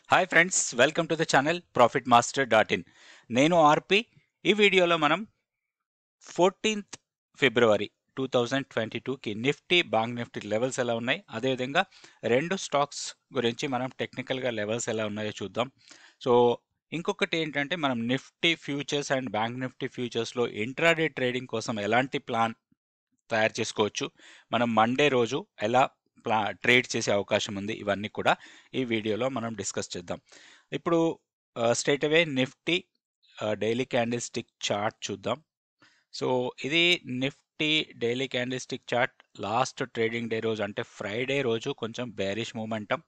hi friends welcome to the channel profit master dot in నేను RP ఈ వీడియోలో మనం fourteenth February two thousand twenty టూకి Nifty bank Nifty levels ఎలా ఉన్నాయి అదేవిధంగా రెండు స్టాక్స్ గురించి మనం టెక్నికల్గా లెవెల్స్ ఎలా ఉన్నాయో చూద్దాం సో ఇంకొకటి ఏంటంటే మనం Nifty futures and bank Nifty ఫ్యూచర్స్లో ఇంట్రాడే ట్రేడింగ్ కోసం ఎలాంటి ప్లాన్ తయారు చేసుకోవచ్చు మనం మండే రోజు ఎలా ప్లా ట్రేడ్ చేసే అవకాశం ఉంది ఇవన్నీ కూడా ఈ వీడియోలో మనం డిస్కస్ చేద్దాం ఇప్పుడు straight away Nifty daily candle stick chart చూద్దాం సో ఇది Nifty daily candle stick chart last trading day రోజు అంటే ఫ్రైడే రోజు కొంచెం బేరిష్ మూమెంటం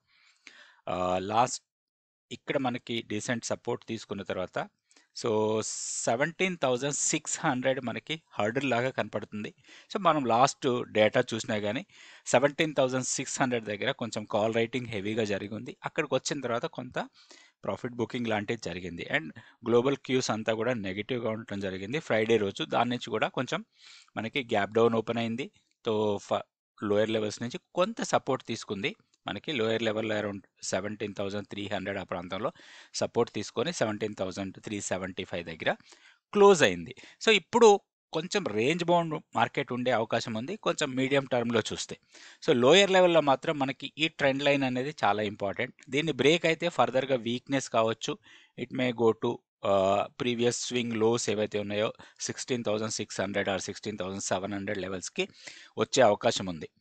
లాస్ట్ ఇక్కడ మనకి డీసెంట్ సపోర్ట్ తీసుకున్న తర్వాత so seventeen thousand six hundred మనకి హర్డర్ లాగా కనపడుతుంది సో మనం లాస్ట్ డేటా చూసినా కానీ సెవెంటీన్ థౌజండ్ సిక్స్ హండ్రెడ్ దగ్గర కొంచెం కాల్ రైటింగ్ హెవీగా జరిగింది అక్కడికి వచ్చిన తర్వాత కొంత ప్రాఫిట్ బుకింగ్ లాంటిది జరిగింది అండ్ గ్లోబల్ క్యూస్ అంతా కూడా నెగిటివ్గా ఉండటం జరిగింది ఫ్రైడే రోజు దాని నుంచి కూడా కొంచెం మనకి గ్యాప్ డౌన్ ఓపెన్ అయింది తో లోయర్ లెవెల్స్ నుంచి కొంత సపోర్ట్ తీసుకుంది మనకి lower level around seventeen thousand three hundred ఆ ప్రాంతంలో సపోర్ట్ తీసుకొని seventeen thousand three seventy five దగ్గర క్లోజ్ అయింది సో ఇప్పుడు కొంచెం రేంజ్ బౌండ్ మార్కెట్ ఉండే అవకాశం ఉంది కొంచెం మీడియం టర్మ్లో చూస్తే సో లోయర్ లెవెల్లో మాత్రం మనకి ఈ ట్రెండ్ లైన్ అనేది చాలా ఇంపార్టెంట్ దీన్ని బ్రేక్ అయితే ఫర్దర్గా వీక్నెస్ కావచ్చు it may go to previous swing lows ఏవైతే ఉన్నాయో sixteen thousand six hundred or sixteen thousand seven hundred లెవెల్స్కి వచ్చే అవకాశం ఉంది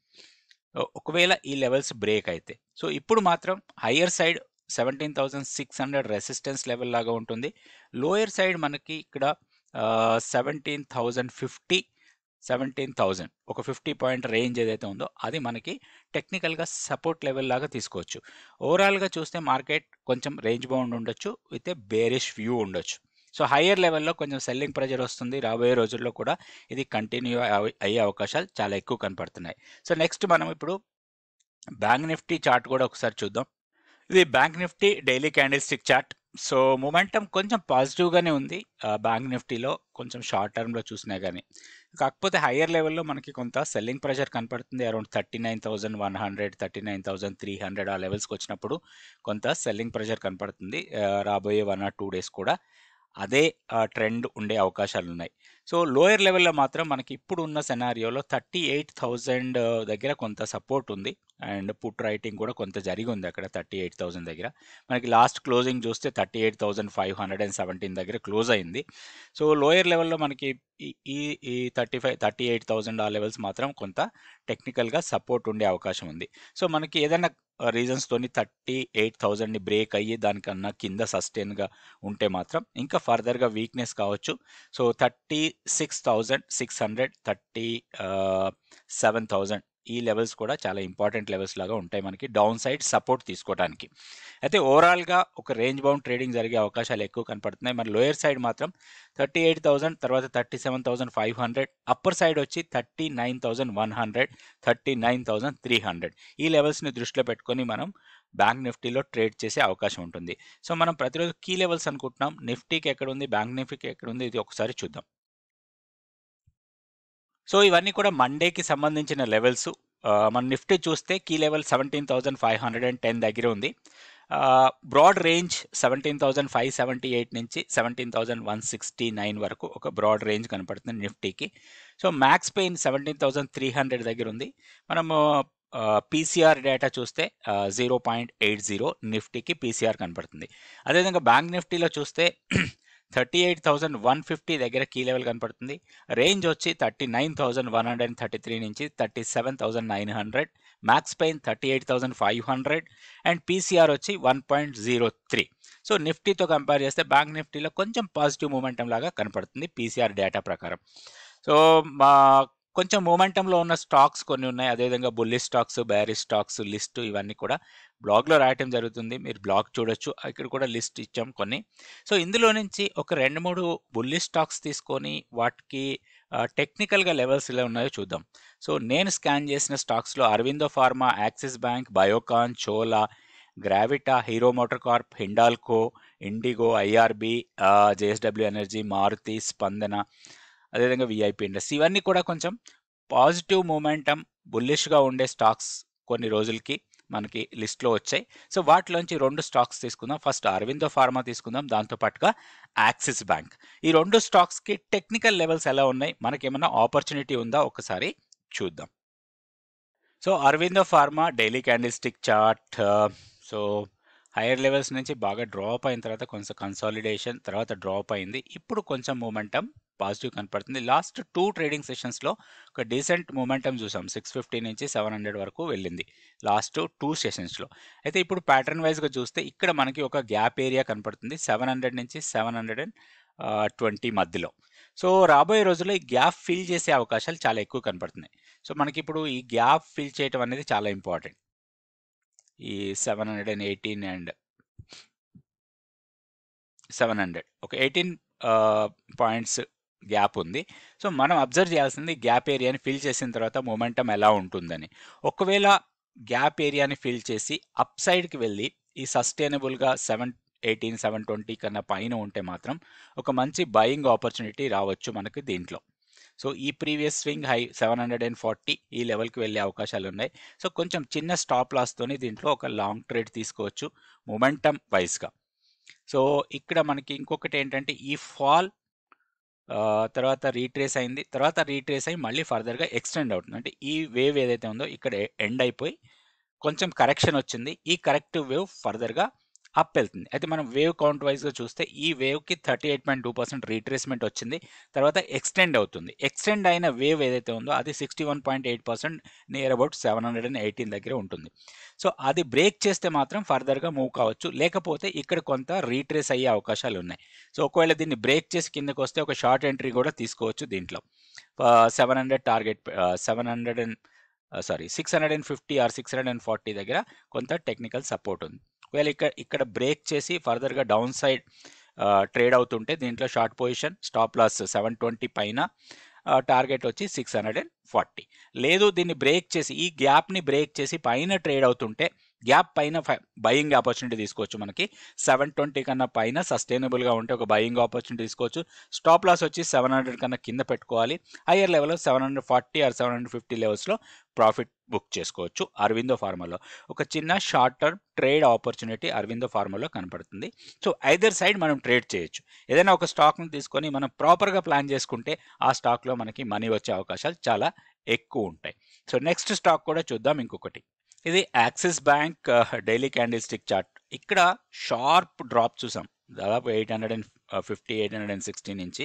ఒకవేళ ఈ లెవెల్స్ బ్రేక్ అయితే సో ఇప్పుడు మాత్రం higher side seventeen thousand six hundred resistance level లాగా ఉంటుంది లోయర్ సైడ్ మనకి ఇక్కడ seventeen thousand fifty seventeen thousand ఒక ఫిఫ్టీ పాయింట్ రేంజ్ ఏదైతే ఉందో అది మనకి టెక్నికల్గా సపోర్ట్ లెవెల్ లాగా తీసుకోవచ్చు ఓవరాల్గా చూస్తే మార్కెట్ కొంచెం రేంజ్ బౌండ్ ఉండొచ్చు విత్ ఏ బేరిష్ వ్యూ ఉండొచ్చు సో హయ్యర్ లెవెల్లో కొంచెం సెల్లింగ్ ప్రెజర్ వస్తుంది రాబోయే రోజుల్లో కూడా ఇది కంటిన్యూ అయ్యే అవకాశాలు చాలా ఎక్కువ కనపడుతున్నాయి సో నెక్స్ట్ మనం ఇప్పుడు బ్యాంక్ నిఫ్టీ చార్ట్ కూడా ఒకసారి చూద్దాం ఇది bank Nifty daily candle stick chart so momentum కొంచెం పాజిటివ్గానే ఉంది బ్యాంక్ నిఫ్టీలో కొంచెం షార్ట్ టర్మ్లో చూసినా కానీ కాకపోతే హయ్యర్ లెవెల్లో మనకి కొంత సెల్లింగ్ ప్రెషర్ కనపడుతుంది around thirty nine thousand one hundred thirty nine thousand three hundred ఆ లెవెల్స్కి వచ్చినప్పుడు కొంత సెల్లింగ్ ప్రెషర్ కనపడుతుంది రాబోయే వన్ ఆర్ టూ డేస్ కూడా అదే ట్రెండ్ ఉండే అవకాశాలు ఉన్నాయి సో లోయర్ లెవెల్లో మాత్రం మనకి ఇప్పుడు ఉన్న సెనారియోలో థర్టీ ఎయిట్ థౌజండ్ దగ్గర కొంత సపోర్ట్ ఉంది అండ్ పుట్ రైటింగ్ కూడా కొంత జరిగి ఉంది అక్కడ థర్టీ ఎయిట్ థౌసండ్ దగ్గర మనకి లాస్ట్ క్లోజింగ్ చూస్తే thirty eight thousand five hundred and seventeen దగ్గర క్లోజ్ అయింది సో లోయర్ లెవెల్లో మనకి ఈ ఈ thirty five thirty eight thousand ఆ లెవెల్స్ మాత్రం కొంత టెక్నికల్గా సపోర్ట్ ఉండే అవకాశం ఉంది సో మనకి ఏదైనా రీజన్స్తోని థర్టీ ఎయిట్ థౌజండ్ని బ్రేక్ అయ్యి దానికన్నా కింద సస్టైన్గా ఉంటే మాత్రం ఇంకా ఫర్దర్గా వీక్నెస్ కావచ్చు so thirty six thousand six hundred thirty seven thousand ఈ లెవెల్స్ కూడా చాలా ఇంపార్టెంట్ లెవెల్స్ లాగా ఉంటాయి మనకి డౌన్ సైడ్ సపోర్ట్ తీసుకోవడానికి అయితే ఓవరాల్గా ఒక రేంజ్ బౌండ్ ట్రేడింగ్ జరిగే అవకాశాలు ఎక్కువ కనపడుతున్నాయి మరి లోయర్ సైడ్ మాత్రం థర్టీ ఎయిట్ థౌసండ్ తర్వాత thirty seven thousand five hundred upper side వచ్చి thirty nine thousand one hundred thirty nine thousand three hundred ఈ లెవెల్స్ని దృష్టిలో పెట్టుకొని మనం బ్యాంక్ నిఫ్టీలో ట్రేడ్ చేసే అవకాశం ఉంటుంది సో మనం ప్రతిరోజు కీ లెవెల్స్ అనుకుంటున్నాం నిఫ్టీకి ఎక్కడ ఉంది బ్యాంక్ నిఫ్టీకి ఎక్కడ ఉంది ఇది ఒకసారి చూద్దాం సో ఇవన్నీ కూడా మండేకి సంబంధించిన లెవెల్స్ మన నిఫ్టీ చూస్తే key level seventeen thousand five hundred and ten దగ్గర ఉంది broad range seventeen thousand five seventy eight నుంచి seventeen thousand one sixty nine వరకు ఒక బ్రాడ్ రేంజ్ కనపడుతుంది నిఫ్టీకి so max pain seventeen thousand three hundred దగ్గర ఉంది మనము పీసీఆర్ డేటా చూస్తే జీరో పాయింట్ ఎయిట్ జీరో నిఫ్టీకి పీసీఆర్ కనపడుతుంది అదేవిధంగా బ్యాంక్ నిఫ్టీలో చూస్తే thirty eight thousand one fifty దగ్గర కీ లెవెల్ కనపడుతుంది రేంజ్ వచ్చి thirty nine thousand one hundred thirty three నుంచి thirty seven thousand nine hundred max pain thirty eight thousand five hundred and PCR వచ్చి one point zero three so నిఫ్టీతో compare చేస్తే bank నిఫ్టీలో కొంచెం positive momentum లాగా కనపడుతుంది PCR data ప్రకారం so మా కొంచెం మూమెంటంలో ఉన్న స్టాక్స్ కొన్ని ఉన్నాయి అదేవిధంగా బుల్లి స్టాక్స్ బ్యారీ స్టాక్స్ లిస్ట్ ఇవన్నీ కూడా బ్లాగ్లో రాయటం జరుగుతుంది మీరు బ్లాగ్ చూడొచ్చు ఇక్కడ కూడా లిస్ట్ ఇచ్చాం కొన్ని సో ఇందులో నుంచి ఒక రెండు మూడు బుల్లి స్టాక్స్ తీసుకొని వాటికి టెక్నికల్గా లెవెల్స్ ఎలా ఉన్నాయో చూద్దాం సో నేను స్కాన్ చేసిన స్టాక్స్లో Aurobindo pharma Axis bank Biocon Chola Gravita Hero Motor Corp Hindalco IndiGo IRB JSW energy Maruti Spandana అదేవిధంగా విఐపి ఇండస్ట్రీ ఇవన్నీ కూడా కొంచెం పాజిటివ్ మూమెంటం బుల్లిష్గా ఉండే స్టాక్స్ కొన్ని రోజులకి మనకి లిస్ట్లో వచ్చాయి సో వాటిలోంచి రెండు స్టాక్స్ తీసుకుందాం ఫస్ట్ అరవిందో ఫార్మా తీసుకుందాం దాంతో పాటుగా యాక్సిస్ బ్యాంక్ ఈ రెండు స్టాక్స్కి టెక్నికల్ లెవెల్స్ ఎలా ఉన్నాయి మనకేమన్నా ఆపర్చునిటీ ఉందా ఒకసారి చూద్దాం so Aurobindo pharma daily candle stick chart so higher levels నుంచి బాగా డ్రాప్ అయిన తర్వాత కొంచెం కన్సాలిడేషన్ తర్వాత డ్రాప్ అయింది ఇప్పుడు కొంచెం మూమెంటం పాజిటివ్ కనపడుతుంది లాస్ట్ టూ ట్రేడింగ్ సెషన్స్లో ఒక డీసెంట్ మూమెంటం చూసాం సిక్స్ ఫిఫ్టీ నుంచి సెవెన్ హండ్రెడ్ వరకు వెళ్ళింది లాస్ట్ టూ సెషన్స్లో అయితే ఇప్పుడు ప్యాటర్న్ వైజ్గా చూస్తే ఇక్కడ మనకి ఒక గ్యాప్ ఏరియా కనపడుతుంది సెవెన్ హండ్రెడ్ నుంచి సెవెన్ హండ్రెడ్ అండ్ ట్వంటీ మధ్యలో సో రాబోయే రోజుల్లో ఈ గ్యాప్ ఫిల్ చేసే అవకాశాలు చాలా ఎక్కువ కనపడుతున్నాయి సో మనకి ఇప్పుడు ఈ గ్యాప్ ఫిల్ చేయటం అనేది చాలా ఇంపార్టెంట్ ఈ seven hundred and eighteen and seven hundred ఒక ఎయిటీన్ పాయింట్స్ గ్యాప్ ఉంది సో మనం అబ్జర్వ్ చేయాల్సింది గ్యాప్ ఏరియాని ఫిల్ చేసిన తర్వాత మొమెంటం ఎలా ఉంటుందని ఒకవేళ గ్యాప్ ఏరియాని ఫిల్ చేసి అప్ సైడ్కి వెళ్ళి ఈ సస్టైనబుల్గా సెవెన్ ఎయిటీన్ సెవెన్ ట్వంటీ కన్నా పైన ఉంటే మాత్రం ఒక మంచి బయింగ్ ఆపర్చునిటీ రావచ్చు మనకి దీంట్లో సో ఈ previous swing high seven hundred and forty ఈ లెవెల్కి వెళ్ళే అవకాశాలు ఉన్నాయి సో కొంచెం చిన్న స్టాప్ లాస్తోని దీంట్లో ఒక లాంగ్ ట్రేడ్ తీసుకోవచ్చు మొమెంటం వైజ్గా సో ఇక్కడ మనకి ఇంకొకటి ఏంటంటే ఈ ఫాల్ తర్వాత రీట్రేస్ అయింది తర్వాత రీట్రేస్ అయ్యి మళ్ళీ ఫర్దర్గా ఎక్స్టెండ్ అవుతుంది అంటే ఈ వేవ్ ఏదైతే ఉందో ఇక్కడ ఎండ్ అయిపోయి కొంచెం కరెక్షన్ వచ్చింది ఈ కరెక్టివ్ వేవ్ ఫర్దర్గా అప్ వెళ్తుంది అయితే మనం వేవ్ కౌంట్ వైజ్గా చూస్తే ఈ వేవ్కి thirty eight point two percent retracement వచ్చింది తర్వాత ఎక్స్టెండ్ అవుతుంది ఎక్స్టెండ్ అయిన వేవ్ ఏదైతే ఉందో అది sixty one point eight percent near about seven hundred and eighteen దగ్గర ఉంటుంది సో అది బ్రేక్ చేస్తే మాత్రం ఫర్దర్గా మూవ్ కావచ్చు లేకపోతే ఇక్కడ కొంత రీట్రేస్ అయ్యే అవకాశాలు ఉన్నాయి సో ఒకవేళ దీన్ని బ్రేక్ చేసి కిందకు వస్తే ఒక షార్ట్ ఎంట్రీ కూడా తీసుకోవచ్చు దీంట్లో seven hundred target seven hundred and sorry six hundred and fifty or six hundred and forty దగ్గర కొంత టెక్నికల్ సపోర్ట్ ఉంది ఒకవేళ ఇక్కడ ఇక్కడ బ్రేక్ చేసి ఫర్దర్గా డౌన్ సైడ్ ట్రేడ్ అవుతుంటే దీంట్లో short position stop loss seven twenty పైన టార్గెట్ వచ్చి సిక్స్ హండ్రెడ్ అండ్ ఫార్టీ లేదు దీన్ని బ్రేక్ చేసి ఈ గ్యాప్ని బ్రేక్ చేసి పైన ట్రేడ్ అవుతుంటే గ్యాప్ పైన బయింగ్ ఆపర్చునిటీ తీసుకోవచ్చు మనకి సెవెన్ ట్వంటీ కన్నా పైన సస్టైనబుల్గా ఉంటే ఒక బయింగ్ ఆపర్చునిటీ తీసుకోవచ్చు స్టాప్ లాస్ వచ్చి సెవెన్ హండ్రెడ్ కన్నా కింద పెట్టుకోవాలి హయ్యర్ లెవెల్లో seven hundred forty or seven hundred fifty లెవెల్స్లో ప్రాఫిట్ బుక్ చేసుకోవచ్చు అరవిందో ఫార్మాలో ఒక చిన్న short term trade opportunity Aurobindo ఫార్మాలో కనపడుతుంది సో ఐదర్ సైడ్ మనం ట్రేడ్ చేయొచ్చు ఏదైనా ఒక స్టాక్ని తీసుకొని మనం ప్రాపర్గా ప్లాన్ చేసుకుంటే ఆ స్టాక్లో మనకి మనీ వచ్చే అవకాశాలు చాలా ఎక్కువ ఉంటాయి సో నెక్స్ట్ స్టాక్ కూడా చూద్దాం ఇంకొకటి ఇది Axis bank daily candle stick chart ఇక్కడ షార్ప్ డ్రాప్ చూసాం దాదాపు eight hundred and fifty eight hundred and sixty నుంచి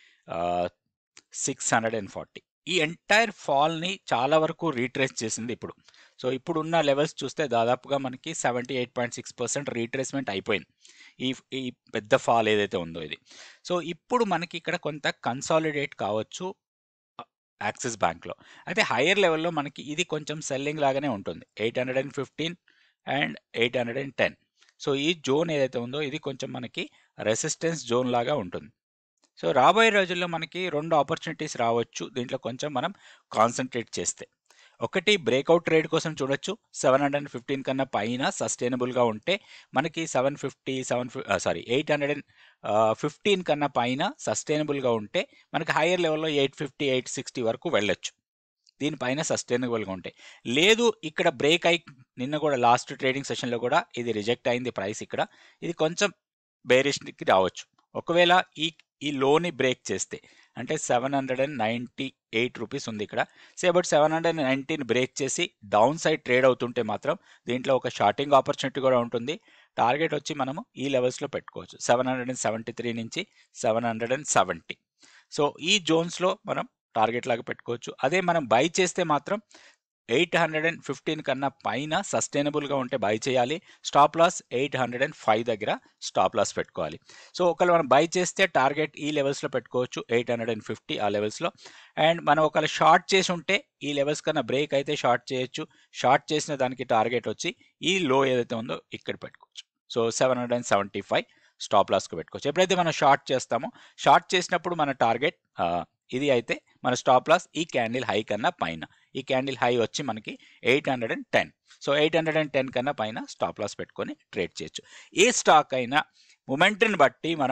సిక్స్ హండ్రెడ్ అండ్ ఫార్టీ ఈ ఎంటైర్ ఫాల్ని చాలా వరకు రీట్రేస్ చేసింది ఇప్పుడు సో ఇప్పుడున్న లెవెల్స్ చూస్తే దాదాపుగా మనకి seventy eight point six percent retracement అయిపోయింది ఈ ఈ పెద్ద ఫాల్ ఏదైతే ఉందో ఇది సో ఇప్పుడు మనకి ఇక్కడ కొంత కన్సాలిడేట్ కావచ్చు యాక్సిస్ బ్యాంక్లో అయితే హయ్యర్ లెవెల్లో మనకి ఇది కొంచెం సెల్లింగ్ లాగానే ఉంటుంది eight hundred and fifteen and eight hundred and ten so ఈ జోన్ ఏదైతే ఉందో ఇది కొంచెం మనకి రెసిస్టెన్స్ జోన్ లాగా ఉంటుంది సో రాబోయే రోజుల్లో మనకి రెండు ఆపర్చునిటీస్ రావచ్చు దీంట్లో కొంచెం మనం కాన్సన్ట్రేట్ చేస్తే ఒకటి బ్రేక్అవుట్ ట్రేడ్ కోసం చూడొచ్చు సెవెన్ హండ్రెడ్ అండ్ ఫిఫ్టీన్ కన్నా పైన సస్టైనబుల్గా ఉంటే మనకి seven fifty seven sorry eight hundred and fifteen కన్నా పైన సస్టైనబుల్గా ఉంటే మనకి హైయర్ లెవెల్లో ఎయిట్ ఫిఫ్టీ ఎయిట్ సిక్స్టీ వరకు వెళ్ళొచ్చు దీనిపైన సస్టైనబుల్గా ఉంటాయి లేదు ఇక్కడ బ్రేక్ అయి నిన్న కూడా లాస్ట్ ట్రేడింగ్ సెషన్లో కూడా ఇది రిజెక్ట్ అయింది ప్రైస్ ఇక్కడ ఇది కొంచెం బేరిష్కి రావచ్చు ఒకవేళ ఈ ఈ లోని బ్రేక్ చేస్తే అంటే seven hundred and ninety eight rupees ఉంది ఇక్కడ say but seven hundred and nineteen break చేసి డౌన్ సైడ్ ట్రేడ్ అవుతుంటే మాత్రం దీంట్లో ఒక షార్టింగ్ ఆపర్చునిటీ కూడా ఉంటుంది టార్గెట్ వచ్చి మనము ఈ లెవెల్స్లో పెట్టుకోవచ్చు seven hundred and seventy three నుంచి seven hundred and seventy so ఈ జోన్స్లో మనం టార్గెట్ లాగా పెట్టుకోవచ్చు అదే మనం బై చేస్తే మాత్రం ఎయిట్ హండ్రెడ్ అండ్ ఫిఫ్టీన్ కన్నా పైన సస్టైనబుల్గా ఉంటే బై చేయాలి stop loss eight hundred and five దగ్గర స్టాప్ లాస్ పెట్టుకోవాలి సో ఒకవేళ మనం బై చేస్తే టార్గెట్ ఈ లెవెల్స్లో పెట్టుకోవచ్చు ఎయిట్ హండ్రెడ్ అండ్ ఫిఫ్టీ ఆ లెవెల్స్లో అండ్ మనం ఒకవేళ షార్ట్ చేసి ఉంటే ఈ లెవెల్స్ కన్నా బ్రేక్ అయితే షార్ట్ చేయొచ్చు షార్ట్ చేసిన దానికి టార్గెట్ వచ్చి ఈ లో ఏదైతే ఉందో ఇక్కడ పెట్టుకోవచ్చు so seven hundred and seventy five stop లాస్కి పెట్టుకోవచ్చు ఎప్పుడైతే మనం షార్ట్ చేస్తామో షార్ట్ చేసినప్పుడు మన టార్గెట్ ఇది అయితే మన స్టాప్ లాస్ ఈ క్యాండిల్ హై కన్నా పైన ఈ క్యాండిల్ హై వచ్చి మనకి eight hundred and ten so eight hundred and ten కన్నా పైన స్టాప్ లాస్ పెట్టుకొని ట్రేడ్ చేయొచ్చు ఏ స్టాక్ అయినా మొమెంట్ని బట్టి మనము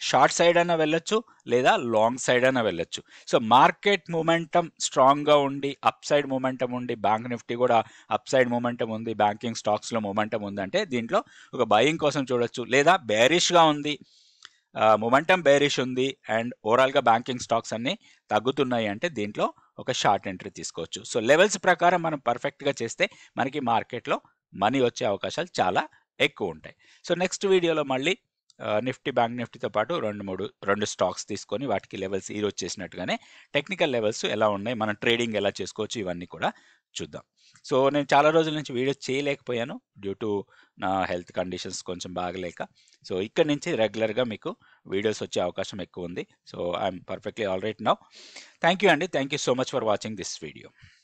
షార్ట్ సైడ్ అయినా వెళ్ళొచ్చు లేదా లాంగ్ సైడ్ అయినా వెళ్ళొచ్చు సో మార్కెట్ మూమెంటం స్ట్రాంగ్గా ఉండి అప్ సైడ్ మూమెంటం ఉండి బ్యాంక్ నిఫ్టీ కూడా అప్ సైడ్ మూమెంటం ఉంది బ్యాంకింగ్ స్టాక్స్లో మూమెంటం ఉందంటే దీంట్లో ఒక బయింగ్ కోసం చూడొచ్చు లేదా బేరిష్గా ఉంది మొమెంటం బేరిష్ ఉంది అండ్ ఓవరాల్గా బ్యాంకింగ్ స్టాక్స్ అన్ని తగ్గుతున్నాయి అంటే దీంట్లో ఒక షార్ట్ ఎంట్రీ తీసుకోవచ్చు సో లెవెల్స్ ప్రకారం మనం పర్ఫెక్ట్గా చేస్తే మనకి మార్కెట్లో మనీ వచ్చే అవకాశాలు చాలా ఎక్కువ ఉంటాయి సో నెక్స్ట్ వీడియోలో మళ్ళీ నిఫ్టీ బ్యాంక్ నిఫ్టీతో పాటు రెండు మూడు రెండు స్టాక్స్ తీసుకొని వాటికి లెవెల్స్ ఈ రోజు చేసినట్టుగానే టెక్నికల్ లెవెల్స్ ఎలా ఉన్నాయి మనం ట్రేడింగ్ ఎలా చేసుకోవచ్చు ఇవన్నీ కూడా చూద్దాం సో నేను చాలా రోజుల నుంచి వీడియోస్ చేయలేకపోయాను డ్యూ టు నా హెల్త్ కండిషన్స్ కొంచెం బాగలేక సో ఇక్కడ నుంచి రెగ్యులర్గా మీకు వీడియోస్ వచ్చే అవకాశం ఎక్కువ ఉంది so I'm perfectly all right now thank you అండి thank you so much for watching this video